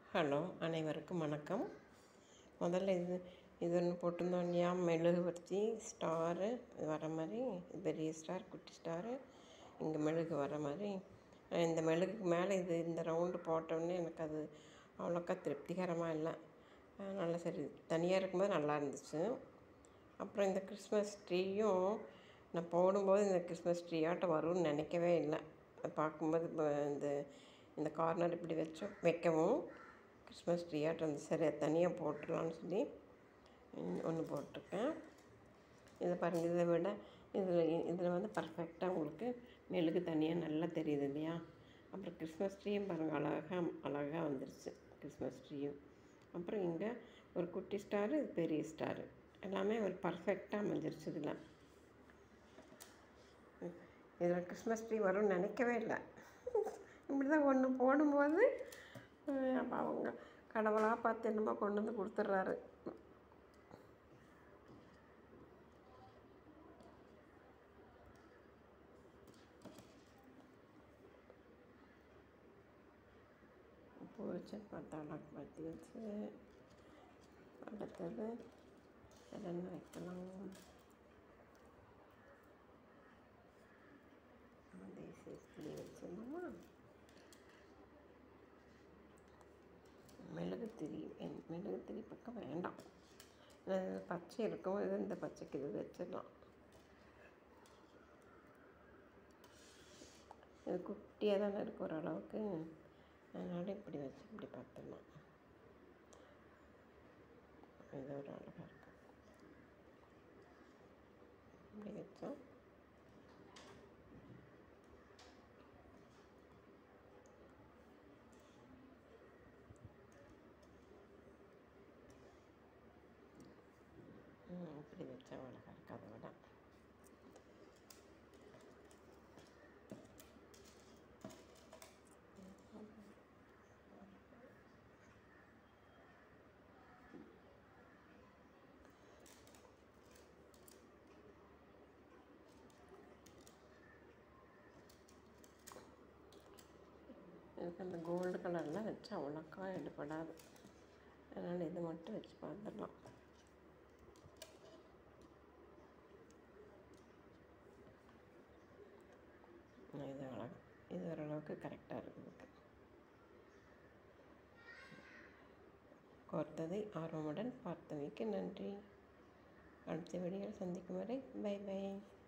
hello அனைவருக்கும் வணக்கம் முதல்ல இது இது ஒன்று போட்டிருந்தோம் இல்லையா மெழுகுவர்த்தி ஸ்டாரு வர மாதிரி பெரிய ஸ்டார் குட்டி ஸ்டாரு இங்கே மெழுகு வர மாதிரி அஹ் இந்த மெழுகுக்கு மேலே இது இந்த ரவுண்டு போட்டோடனே எனக்கு அது அவ்வளோக்கா திருப்திகரமாக இல்லை அதனால் சரி தனியாக இருக்கும்போது நல்லா இருந்துச்சு அப்புறம் இந்த கிறிஸ்மஸ் ட்ரீயும் நான் போடும்போது இந்த கிறிஸ்மஸ் ட்ரீயாட்டம் வரும்னு நினைக்கவே இல்லை அதை பார்க்கும்போது இப்போ இந்த இந்த கார்னர் இப்படி வச்சோம் வைக்கவும் கிறிஸ்மஸ் ட்ரீயாட்டம் வந்து சரி அது தனியாக போட்டுடலான்னு சொல்லி ஒன்று போட்டிருக்கேன் இதை பாருங்கள் இதை விட இதில் இதில் வந்து பர்ஃபெக்டாக உங்களுக்கு மெழுகு தனியாக நல்லா தெரியுது இல்லையா அப்புறம் கிறிஸ்மஸ் ட்ரீயும் பாருங்கள் அழகாக அழகாக வந்துருச்சு கிறிஸ்மஸ் ட்ரீயும் அப்புறம் இங்கே ஒரு குட்டி ஸ்டாரு இது பெரிய ஸ்டாரு எல்லாமே ஒரு பர்ஃபெக்டாக அமைஞ்சிருச்சு இதில் இதில் கிறிஸ்மஸ் ட்ரீ வரும்னு நினைக்கவே இல்லை இப்படி தான் ஒன்று போடும்போது அஹ் அப்போ அவங்க கடவுளாக பார்த்து என்னமோ கொண்டு வந்து கொடுத்துட்றாரு பூ வச்சு பார்த்தாலும் பற்றி வச்சு அடுத்தது வேறு என்ன வைக்கலாம் தேசிய கிளி வச்சிடலாமா மெழுகுத்திரி என் மெழுகுத்திரி பக்கம் வேண்டாம் இது பச்சை இருக்கும் இது இந்த பச்சைக்கு இது வச்சிடலாம் இது குட்டியாக தானே இருக்கு ஓரளவுக்கு அதனால் இப்படி வச்சு இப்படி பார்த்துடலாம் இது ஒரு அழகாக இருக்கு இப்படி வச்சோம் ம், இப்படி வச்சா அழகாக இருக்கு அதை விட எனக்கு அந்த கோல்டு கலரில் வச்சு அவ்வளோக்கா எடுபடாது அதனால் இது மட்டும் வச்சு பார்த்துடலாம் இது அழகா இது ஓரளவுக்கு கரெக்டாக இருக்குது கோர்த்ததை ஆர்வமுடன் பார்த்தமைக்கு நன்றி அடுத்த வீடியோவில் சந்திக்கும் வரை பை பை